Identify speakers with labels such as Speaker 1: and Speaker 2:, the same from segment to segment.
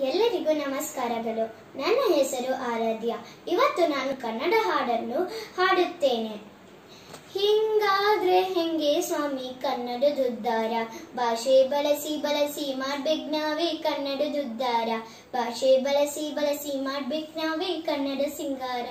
Speaker 1: ಎಲ್ಲರಿಗೂ ನಮಸ್ಕಾರಗಳು ನನ್ನ ಹೆಸರು ಆರಾಧ್ಯ ಇವತ್ತು ನಾನು ಕನ್ನಡ ಹಾಡನ್ನು ಹಾಡುತ್ತೇನೆ ಹಿಂಗಾದ್ರೆ ಹೆಂಗೆ ಸ್ವಾಮಿ ಕನ್ನಡದುದ್ಧಾರ ಭಾಷೆ ಬಳಸಿ ಬಳಸಿ ಮಾಡ್ಬೇಕ್ ನಾವೇ ಕನ್ನಡದುದ್ಧಾರ ಭಾಷೆ ಬಳಸಿ ಬಳಸಿ ಮಾಡ್ಬೇಕ್ ನಾವೇ ಕನ್ನಡ ಸಿಂಗಾರ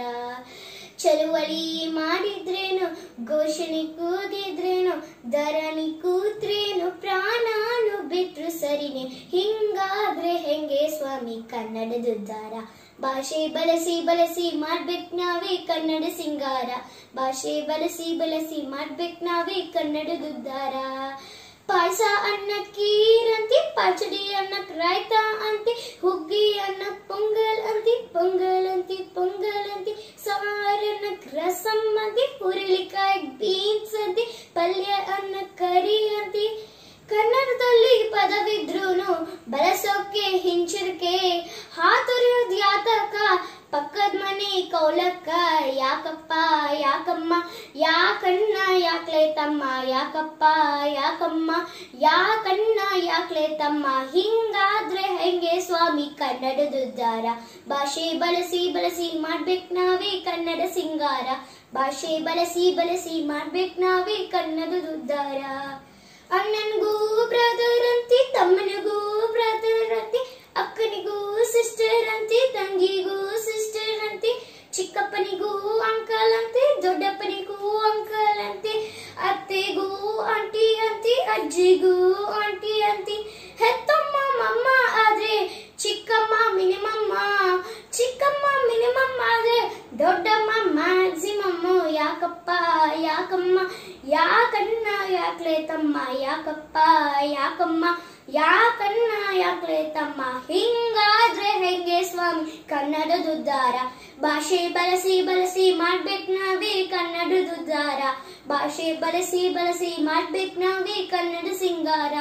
Speaker 1: ಚಳುವಳಿ ಮಾಡಿದ್ರೇನು ಘೋಷಣೆ ಕೂಗಿದ್ರೇನು ಧರಣಿ ಕೂತ್ರೇನು ಪ್ರಾಣಾನು ಬಿಟ್ರು ಸರಿನೆ ಹಿಂಗಾದ್ರೆ ಹೆಂಗೆ ಸ್ವಾಮಿ ಕನ್ನಡದುದ್ಧಾರ ಭಾಷೆ ಬಳಸಿ ಬಳಸಿ ಮಾಡ್ಬೇಕ್ ನಾವೇ ಕನ್ನಡ ಸಿಂಗಾರ ಭಾಷೆ ಬಳಸಿ ಬಳಸಿ ಮಾಡ್ಬೇಕ್ ನಾವೇ ಕನ್ನಡದುದ್ಧಾರ ಪಾಯಸ ಅನ್ನ ಕೀರಂತಿ ಪಚಡಿ ಅನ್ನ ರಾಯ್ತ ಅಂತಿ ಹುಗ್ಗಿ ಅನ್ನ ಪೊಂಗಲ್ ಅಂತಿ ಪೊಂಗಲ್ ಅಂತಿ ಪೊಂಗಲ್ ಅಂತಿ ಸಾರನ್ನ ರಸಂ ಅಂತಿ ಹುರುಳಿಕಾಯಿ ಬೀನ್ಸ್ ಅಂತಿ ಪಲ್ಯ ಅನ್ನ ಕರಿ ಅಂತಿ ಕನ್ನಡದಲ್ಲಿ ಪದವಿದ್ರೂನು ಬಳಸೋಕೆ ಹಿಂಚರಿಕೆ ಹಾತೊರೆಯೋದ್ ಯಾತಕ ಪಕ್ಕದ ಮನೆ ಕೌಲಕ್ಕ ಯಾಕಪ್ಪ ಯಾಕಮ್ಮ ಯಾಕಣ್ಣ ಯಾಕ್ಲೆ ತಮ್ಮ ಯಾಕಪ್ಪ ಯಾಕಮ್ಮ ಯಾಕಣ್ಣ ಯಾಕ್ಲೆ ತಮ್ಮ ಹಿಂಗಾದ್ರೆ ಹೆಂಗೆ ಸ್ವಾಮಿ ಕನ್ನಡದುದ್ಧಾರ ಭಾಷೆ ಬಳಸಿ ಬಳಸಿ ಮಾಡ್ಬೇಕ್ ನಾವೇ ಕನ್ನಡ ಸಿಂಗಾರ ಭಾಷೆ ಬಳಸಿ ಬಳಸಿ ಮಾಡ್ಬೇಕ್ ನಾವೇ ಕನ್ನಡದುದ್ಧಾರ ಅಣ್ಣನಿಗೂ ಬ್ರದರ್ ಅಂತಿ ತಮ್ಮನಿಗೂ ಬ್ರದರ್ ಅಂತಿ ಅಕ್ಕನಿಗೂ ಸಿಸ್ಟರ್ ಅಂತಿ ತಂಗಿಗೂ ಸಿಸ್ಟರ್ ಅಂತಿ ಚಿಕ್ಕಪ್ಪನಿಗೂ ಅಂಕಲ್ ಅಂತಿ ದೊಡ್ಡಪ್ಪನಿಗೂ ಅಂಕಲ್ ಅಂತಿ ಅತ್ತೆಗೂ ಆಂಟಿ ಅಂತಿ ಅಜ್ಜಿಗೂ ಆಂಟಿ ಅಂತಿ ಹೆತ್ತಮ್ಮ ಮಮ್ಮ ಆದ್ರೆ ಚಿಕ್ಕಮ್ಮ ಮಿನಿಮಮ್ಮ ಚಿಕ್ಕಮ್ಮ ಮಿನಿಮಮ್ ಆದ್ರೆ ದೊಡ್ಡಮ್ಮ ಮ್ಯಾಕ್ಸಿಮಮ್ ಯಾಕಪ್ಪ ಯಾಕಮ್ಮ ಯಾಕಣ್ಣ ಯಾಕ್ಲೆ ತಮ್ಮ ಯಾಕಪ್ಪ ಯಾಕಮ್ಮ ಯಾಕಣ್ಣ ಯಾಕ್ಲೆ ತಮ್ಮ ಹಿಂಗಾದ್ರೆ ಹೆಂಗೆ ಸ್ವಾಮಿ ಕನ್ನಡದುದ್ಧಾರ ಭಾಷೆ ಬಳಸಿ ಬಳಸಿ ಮಾಡ್ಬೇಕ್ ನಾವೇ ಕನ್ನಡದುದ್ಧಾರ ಭಾಷೆ ಬಳಸಿ ಬಳಸಿ ಮಾಡ್ಬೇಕ್ ನಾವೇ ಕನ್ನಡ ಸಿಂಗಾರ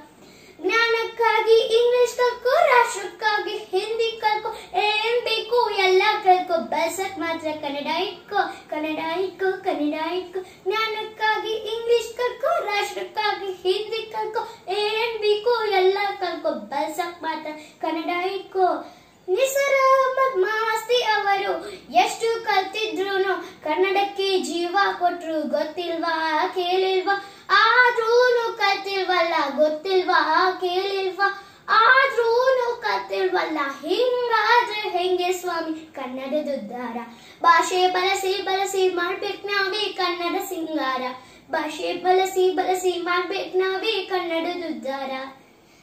Speaker 1: ಜ್ಞಾನಕ್ಕಾಗಿ ಇಂಗ್ಲಿಷ್ ಕಲ್ಕೋ ರಾಷ್ಟ್ರಕ್ಕಾಗಿ ಹಿಂದಿ ಕಲ್ಕೋ ಏನ್ ಬೇಕು ಎಲ್ಲ ಕಲ್ಕೋ ಬಳಸಕ್ ಮಾತ್ರ ಕನ್ನಡ ಇಟ್ಕೋ ಕನ್ನಡ ಇಟ್ಕೋ ಕನ್ನಡ ಇಟ್ಕೋ ಜ್ಞಾನಕ್ಕಾಗಿ ಇಂಗ್ಲಿಷ್ ಕಲ್ಕೋ ರಾಷ್ಟ್ರಕ್ಕಾಗಿ ಹಿಂದಿ ಕಲ್ಕೋ ಏನ್ ಬೇಕು ಎಲ್ಲ ಕಲ್ಕೋ ಬಳಸಕ್ ಮಾತ್ರ ಕನ್ನಡ ಇಟ್ಕೋ ನಿಸರ ಅಹಮದ್ ಮಾಸ್ತಿ ಅವರು ಎಷ್ಟು ಕಲ್ತಿದ್ರು ಕನ್ನಡಕ್ಕೆ ಜೀವ ಕೊಟ್ರು ಗೊತ್ತಿಲ್ವಾ ಕೇಳಿಲ್ವಾ ಆದ್ರೂನು ಕಲ್ತಿಲ್ವಲ್ಲ ಗೊತ್ತಿಲ್ವಾ ಕೇಳಿಲ್ವಾ ಆದ್ರೂನು ಕಲ್ತಿಲ್ವಲ್ಲ ಹಿಂಗಾದ್ರೆ ಹೆಂಗೆ ಸ್ವಾಮಿ ಕನ್ನಡದುದ್ಧಾರ ಭಾಷೆ ಬಳಸಿ ಬಳಸಿ ಮಾಡ್ಬೇಕ್ ನಾವೇ ಕನ್ನಡ ಸಿಂಗಾರ ಭಾಷೆ ಬಳಸಿ ಬಳಸಿ ಮಾಡ್ಬೇಕ್ ನಾವೇ ಕನ್ನಡದುದ್ಧಾರ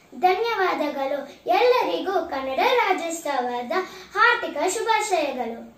Speaker 1: ಧನ್ಯವಾದಗಳು ಎಲ್ಲರಿಗೂ ಕನ್ನಡ ರಾಜ್ಯೋತ್ಸವದ ಹಾರ್ದಿಕ ಶುಭಾಶಯಗಳು